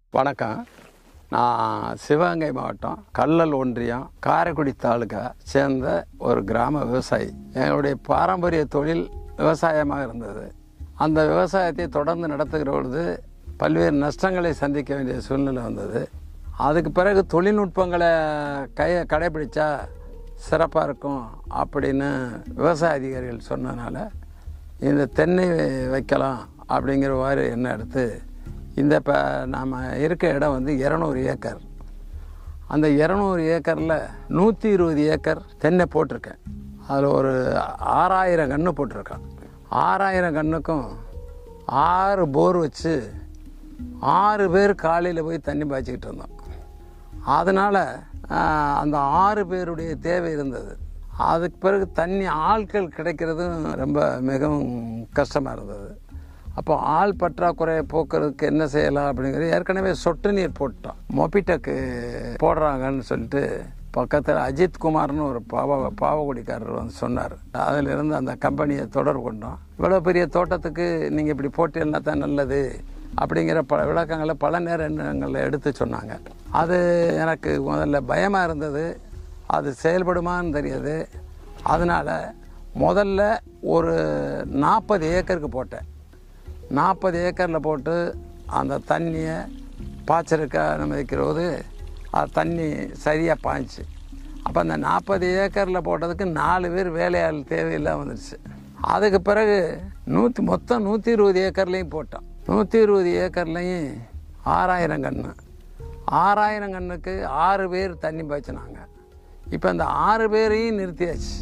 வணக்கம் நான் சிவகங்கை மாவட்டம் கல்லல் ஒன்றியம் காரைக்குடி தாலுகா சேர்ந்த ஒரு கிராம விவசாயி எங்களுடைய பாரம்பரிய தொழில் விவசாயமாக இருந்தது அந்த விவசாயத்தை தொடர்ந்து நடத்துகிற பொழுது பல்வேறு நஷ்டங்களை சந்திக்க வேண்டிய சூழ்நிலை வந்தது அதுக்கு பிறகு தொழில்நுட்பங்களை கை கடைபிடிச்சா சிறப்பாக இருக்கும் அப்படின்னு விவசாய அதிகாரிகள் சொன்னதுனால இந்த தென்னை வைக்கலாம் அப்படிங்கிற மாதிரி எண்ணம் எடுத்து இந்த இப்போ நாம் இருக்க இடம் வந்து இரநூறு ஏக்கர் அந்த இரநூறு ஏக்கரில் நூற்றி இருபது ஏக்கர் தென்னை போட்டிருக்கேன் அதில் ஒரு ஆறாயிரம் கன்று போட்டிருக்கேன் ஆறாயிரம் கன்றுக்கும் ஆறு போர் வச்சு ஆறு பேர் காலையில் போய் தண்ணி பாய்ச்சிக்கிட்டு இருந்தோம் அதனால் அந்த ஆறு பேருடைய தேவை இருந்தது அதுக்கு பிறகு தண்ணி ஆட்கள் கிடைக்கிறதும் ரொம்ப மிகவும் கஷ்டமாக இருந்தது அப்போ ஆள் பற்றாக்குறையை போக்குறதுக்கு என்ன செய்யலாம் அப்படிங்கிறது ஏற்கனவே சொட்டு நீர் போட்டோம் மொபிட்டக்கு போடுறாங்கன்னு சொல்லிட்டு பக்கத்தில் அஜித் குமார்னு ஒரு பாவ பாவகுடிக்காரர் வந்து சொன்னார் அதிலிருந்து அந்த கம்பெனியை தொடர்பு கொண்டோம் இவ்வளோ பெரிய தோட்டத்துக்கு நீங்கள் இப்படி போட்டீங்கன்னா தான் நல்லது அப்படிங்கிற பல விளக்கங்களை பல நேரங்களில் எடுத்து சொன்னாங்க அது எனக்கு முதல்ல பயமாக இருந்தது அது செயல்படுமான்னு தெரியாது அதனால் முதல்ல ஒரு நாற்பது ஏக்கருக்கு போட்டேன் நாற்பது ஏக்கரில் போட்டு அந்த தண்ணியை பாய்ச்சலுக்கு அனுமதிக்கிற போது அது தண்ணி சரியாக பாய்ச்சு அப்போ அந்த நாற்பது ஏக்கரில் போட்டதுக்கு நாலு பேர் வேலையாள் தேவையில்லாம வந்துடுச்சு அதுக்கு பிறகு நூற்றி மொத்தம் நூற்றி இருபது ஏக்கர்லேயும் போட்டோம் நூற்றி இருபது ஏக்கர்லேயும் ஆறாயிரம் கன்று ஆறாயிரம் கன்றுக்கு ஆறு பேர் தண்ணி பாய்ச்சினாங்க இப்போ அந்த ஆறு பேரையும் நிறுத்தியாச்சு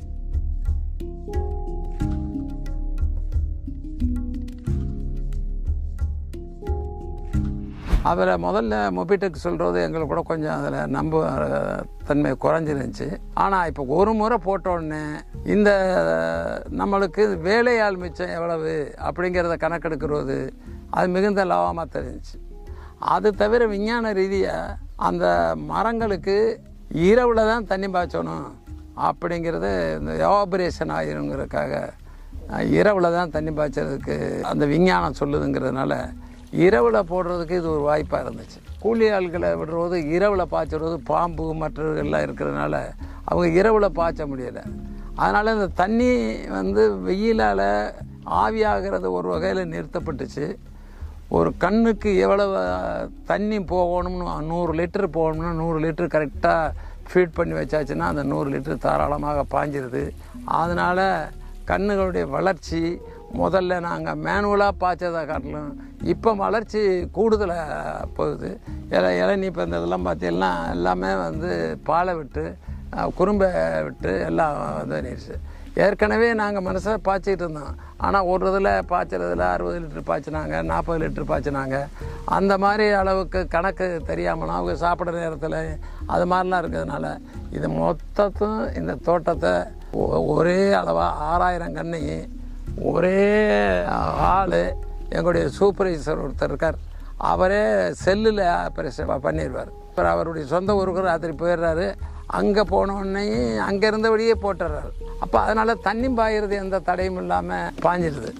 அதில் முதல்ல மொபிட்டெக் சொல்கிறது எங்களுக்கு கூட கொஞ்சம் அதில் நம்ப தன்மை குறைஞ்சிருந்துச்சு ஆனால் இப்போ ஒரு முறை போட்ட உடனே இந்த நம்மளுக்கு வேலையாள் மிச்சம் எவ்வளவு அப்படிங்கிறத கணக்கெடுக்கிறது அது மிகுந்த லாபமாக தெரிஞ்சிச்சு அது தவிர விஞ்ஞான ரீதியாக அந்த மரங்களுக்கு இரவில் தான் தண்ணி பாய்ச்சணும் அப்படிங்கிறது இந்த எவாபரேஷன் ஆயிருங்கிறதுக்காக இரவில் தான் தண்ணி பாய்ச்சறதுக்கு அந்த விஞ்ஞானம் சொல்லுதுங்கிறதுனால இரவில் போடுறதுக்கு இது ஒரு வாய்ப்பாக இருந்துச்சு கூலி ஆள்களை விடுறது இரவில் பாய்ச்சுறது பாம்பு மற்றவர்கள்லாம் இருக்கிறதுனால அவங்க இரவில் பாய்ச்ச முடியலை அதனால் இந்த தண்ணி வந்து வெயிலால் ஆவியாகிறது ஒரு வகையில் நிறுத்தப்பட்டுச்சு ஒரு கண்ணுக்கு எவ்வளவு தண்ணி போகணும்னு நூறு லிட்டர் போகணும்னா நூறு லிட்டர் கரெக்டாக ஃபீட் பண்ணி வச்சாச்சுன்னா அந்த நூறு லிட்டர் தாராளமாக பாஞ்சிருது அதனால் கண்ணுகளுடைய வளர்ச்சி முதல்ல நாங்கள் மேனுவலாக பாய்ச்சதை காட்டிலும் இப்போ வளர்ச்சி கூடுதலாக போகுது இலை இளநீ இப்போ இந்த இதெல்லாம் பார்த்தீங்கன்னா எல்லாமே வந்து பாலை விட்டு குறும்பை விட்டு எல்லாம் இது பண்ணிடுச்சு ஏற்கனவே நாங்கள் மனசை பாய்ச்சிக்கிட்டு இருந்தோம் ஆனால் ஒரு இதில் பாய்ச்சறதுல அறுபது லிட்டர் பாய்ச்சினாங்க நாற்பது லிட்டர் பாய்ச்சினாங்க அந்த மாதிரி அளவுக்கு கணக்கு தெரியாமலாம் அவங்க சாப்பிட்ற நேரத்தில் அது மாதிரிலாம் இருக்கிறதுனால இது மொத்தத்தும் இந்த தோட்டத்தை ஒரே அளவாக ஆறாயிரம் கண்ணையும் ஒரே ஆள் எங்களுடைய சூப்பர்வைசர் ஒருத்தர் இருக்கார் அவரே செல்லில் ஆப்ரேஷன் பண்ணிடுவார் அப்புறம் அவருடைய சொந்த ஊருக்கு ராத்திரி போயிடுறாரு அங்கே போனோடனே அங்கே இருந்தபடியே போட்டுடுறாரு அப்போ அதனால் தண்ணி பாயிறது எந்த தடையும் இல்லாமல் பாஞ்சிடுது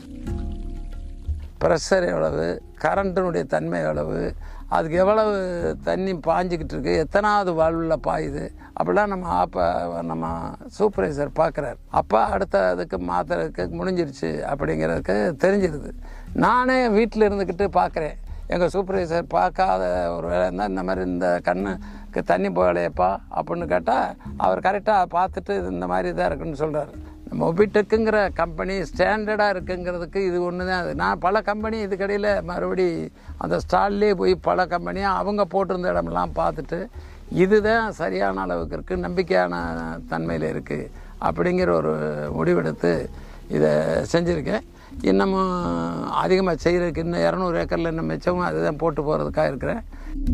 ப்ரெஷர் எவ்வளவு கரண்ட்டினுடைய தன்மை எவ்வளவு அதுக்கு எவ்வளவு தண்ணி பாஞ்சிக்கிட்டு இருக்கு எத்தனாவது வாழ்வில் பாயுது அப்படிலாம் நம்ம அப்போ நம்ம சூப்பர்வைசர் பார்க்குறாரு அப்போ அடுத்த அதுக்கு மாத்திரத்துக்கு முடிஞ்சிருச்சு அப்படிங்கிறதுக்கு தெரிஞ்சிருது நானே வீட்டில் இருந்துக்கிட்டு பார்க்குறேன் எங்கள் சூப்பர்வைசர் பார்க்காத ஒரு வேலை இருந்தால் இந்த மாதிரி இந்த கண்ணுக்கு தண்ணி போகலையப்பா அப்படின்னு கேட்டால் அவர் கரெக்டாக பார்த்துட்டு இது இந்த மாதிரி இதாக இருக்குன்னு சொல்கிறார் மொபிட்டெக்குங்கிற கம்பெனி ஸ்டாண்டர்டாக இருக்குங்கிறதுக்கு இது ஒன்று தான் அது நான் பல கம்பெனி இதுக்கடையில் மறுபடி அந்த ஸ்டால்லே போய் பல கம்பெனியாக அவங்க போட்டிருந்த இடமெல்லாம் பார்த்துட்டு இதுதான் சரியான அளவுக்கு இருக்குது நம்பிக்கையான தன்மையில் இருக்குது அப்படிங்கிற ஒரு முடிவெடுத்து இதை செஞ்சுருக்கேன் இன்னமும் அதிகமாக செய்கிறதுக்கு இன்னும் இரநூறு ஏக்கரில் இன்னும் மிச்சமும் அதுதான் போட்டு போகிறதுக்காக இருக்கிறேன்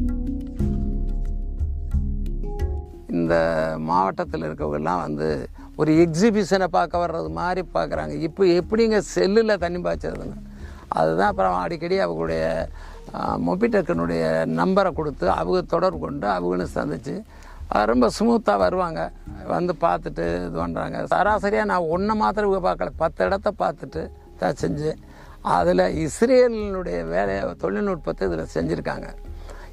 இந்த மாவட்டத்தில் இருக்கவங்கெல்லாம் வந்து ஒரு எக்ஸிபிஷனை பார்க்க வர்றது மாதிரி பார்க்குறாங்க இப்போ எப்படிங்க செல்லில் தண்ணி பாய்ச்சறதுங்க அதுதான் அப்புறம் அடிக்கடி அவங்களுடைய மொபிடெக்கனுடைய நம்பரை கொடுத்து அவங்க தொடர்பு கொண்டு அவங்களும் சந்திச்சு ரொம்ப ஸ்மூத்தாக வருவாங்க வந்து பார்த்துட்டு இது பண்ணுறாங்க சராசரியாக நான் ஒன்றை மாத்திரம் இவங்க பார்க்கல பத்து இடத்த பார்த்துட்டு தான் செஞ்சேன் அதில் இஸ்ரேலினுடைய வேலையை தொழில்நுட்பத்தை இதில் செஞ்சுருக்காங்க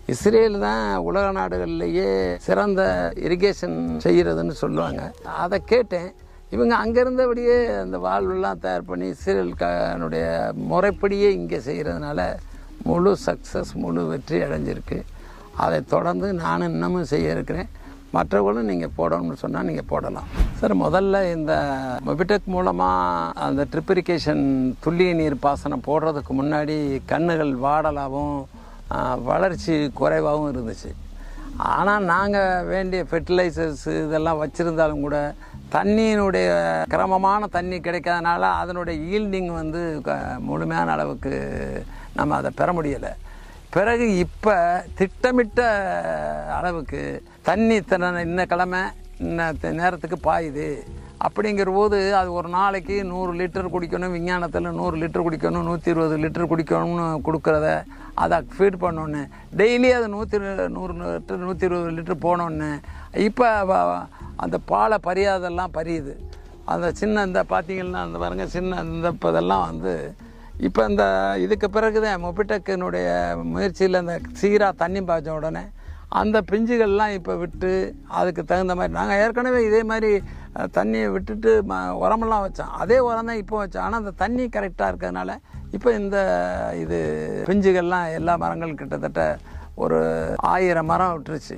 இஸ்ரேல் தான் உலக நாடுகள்லேயே சிறந்த இரிகேஷன் செய்கிறதுன்னு சொல்லுவாங்க அதை கேட்டேன் இவங்க அங்கே இருந்தபடியே அந்த வாழ்வெல்லாம் தயார் பண்ணி இஸ்ரேலுடைய முறைப்படியே இங்கே செய்கிறதுனால முழு சக்ஸஸ் முழு வெற்றி அடைஞ்சிருக்கு அதை தொடர்ந்து நானும் இன்னமும் செய்ய இருக்கிறேன் மற்றவர்களும் நீங்கள் போடணும்னு சொன்னால் நீங்கள் போடலாம் சார் முதல்ல இந்த மொபிடெக் மூலமாக அந்த ட்ரிப்ரிகேஷன் துல்லிய நீர் பாசனம் போடுறதுக்கு முன்னாடி கண்ணுகள் வாடலாகவும் ஆ, வளர்ச்சி குறைவாகவும் இருந்துச்சு ஆனால் நாங்கள் வேண்டிய ஃபெர்டிலைசர்ஸ் இதெல்லாம் வச்சுருந்தாலும் கூட தண்ணியினுடைய கிரமமான தண்ணி கிடைக்காதனால அதனுடைய ஈல்டிங் வந்து க- முழுமையான அளவுக்கு நம்ம அதை பெற முடியலை பிறகு இப்போ திட்டமிட்ட அளவுக்கு தண்ணி இத்தனை இன்ன கிழமை இன்ன த- நேரத்துக்கு பாயுது அப்படிங்கிற போது அது ஒரு நாளைக்கு நூறு லிட்டர் குடிக்கணும் விஞ்ஞானத்தில் நூறு லிட்டர் குடிக்கணும் நூற்றி இருபது லிட்டர் குடிக்கணும்னு கொடுக்குறத அதை ஃபீட் பண்ணோன்னு டெய்லி அது நூற்றி நூறு லிட்டர் நூற்றி இருபது லிட்டர் போனோன்னு இப்போ அந்த பாலை பரியாதெல்லாம் பரியுது அந்த சின்ன இந்த பார்த்தீங்கன்னா அந்த பாருங்க சின்ன இந்த இப்போ இதெல்லாம் வந்து இப்போ இந்த இதுக்கு பிறகு தான் மொபிடெக்கினுடைய முயற்சியில் இந்த சீராக தண்ணி பாய்ச்ச உடனே அந்த பிஞ்சுகள்லாம் இப்போ விட்டு அதுக்கு தகுந்த மாதிரி நாங்கள் ஏற்கனவே இதே மாதிரி அஹ், தண்ணியை விட்டுட்டு ம உரமெல்லாம் வச்சோம் அதே உரம் தான் இப்போ வச்சோம் ஆனால் அந்த தண்ணி கரெக்டாக இருக்கிறதுனால இப்போ இந்த இது பிஞ்சுகள்லாம் எல்லா மரங்களும் கிட்டத்தட்ட ஒரு ஆயிரம் மரம் விட்டுருச்சு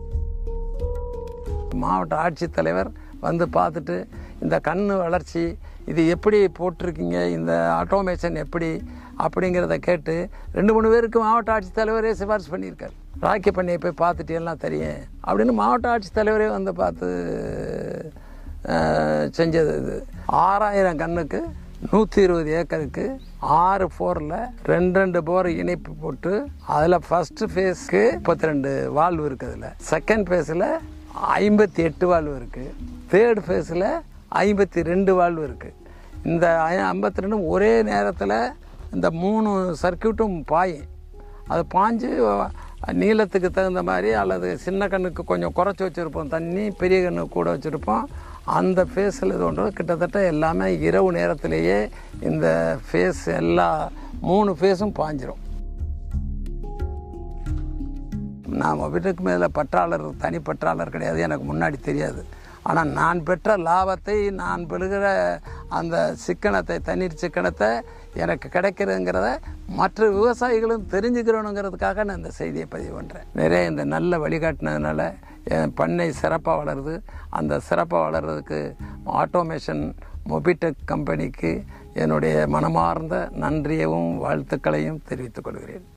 மாவட்ட ஆட்சித்தலைவர் வந்து பார்த்துட்டு இந்த கண் வளர்ச்சி இது எப்படி போட்டிருக்கீங்க இந்த ஆட்டோமேஷன் எப்படி அப்படிங்கிறத கேட்டு ரெண்டு மூணு பேருக்கு மாவட்ட ஆட்சித்தலைவரே சிபாரிசு பண்ணியிருக்கார் ராக்கி பண்ணையை போய் பார்த்துட்டு எல்லாம் தெரியும் அப்படின்னு மாவட்ட ஆட்சித்தலைவரே வந்து பார்த்து அஹ், செஞ்சது இது ஆறாயிரம் கண்ணுக்கு நூற்றி இருபது ஏக்கருக்கு ஆறு ஃபோரில் ரெண்டு ரெண்டு போர் இணைப்பு போட்டு அதில் ஃபஸ்ட்டு ஃபேஸ்க்கு முப்பத்தி ரெண்டு வால்வு இருக்குது அதில் செகண்ட் ஃபேஸில் ஐம்பத்தி எட்டு வால்வு இருக்குது தேர்ட் ஃபேஸில் ஐம்பத்தி ரெண்டு வால்வு இருக்குது இந்த ஐம்பத்தி ரெண்டும் ஒரே நேரத்தில் இந்த மூணு சர்க்கியூட்டும் பாயும் அது பாஞ்சு நீளத்துக்கு தகுந்த மாதிரி அல்லது சின்ன கண்ணுக்கு கொஞ்சம் குறைச்சி வச்சுருப்போம் தண்ணி பெரிய கண்ணுக்கு கூட வச்சுருப்போம் அந்த ஃபேஸில் இது ஒன்று கிட்டத்தட்ட எல்லாமே இரவு நேரத்திலேயே இந்த ஃபேஸ் எல்லா மூணு ஃபேஸும் பாஞ்சிரும் நான் வீட்டுக்கு மேலே பற்றாளர் தனி பற்றாளர் கிடையாது எனக்கு முன்னாடி தெரியாது ஆனால் நான் பெற்ற லாபத்தை நான் பெறுகிற அந்த சிக்கனத்தை தண்ணீர் சிக்கனத்தை எனக்கு கிடைக்கிறதுங்கிறத மற்ற விவசாயிகளும் தெரிஞ்சுக்கிறணுங்கிறதுக்காக நான் இந்த செய்தியை பதிவு பண்ணுறேன் நிறைய இந்த நல்ல வழிகாட்டினதுனால என் பண்ணை சிறப்பாக வளருது அந்த சிறப்பாக வளர்கிறதுக்கு ஆட்டோமேஷன் மொபிடெக் கம்பெனிக்கு என்னுடைய மனமார்ந்த நன்றியவும் வாழ்த்துக்களையும் தெரிவித்துக் கொள்கிறேன்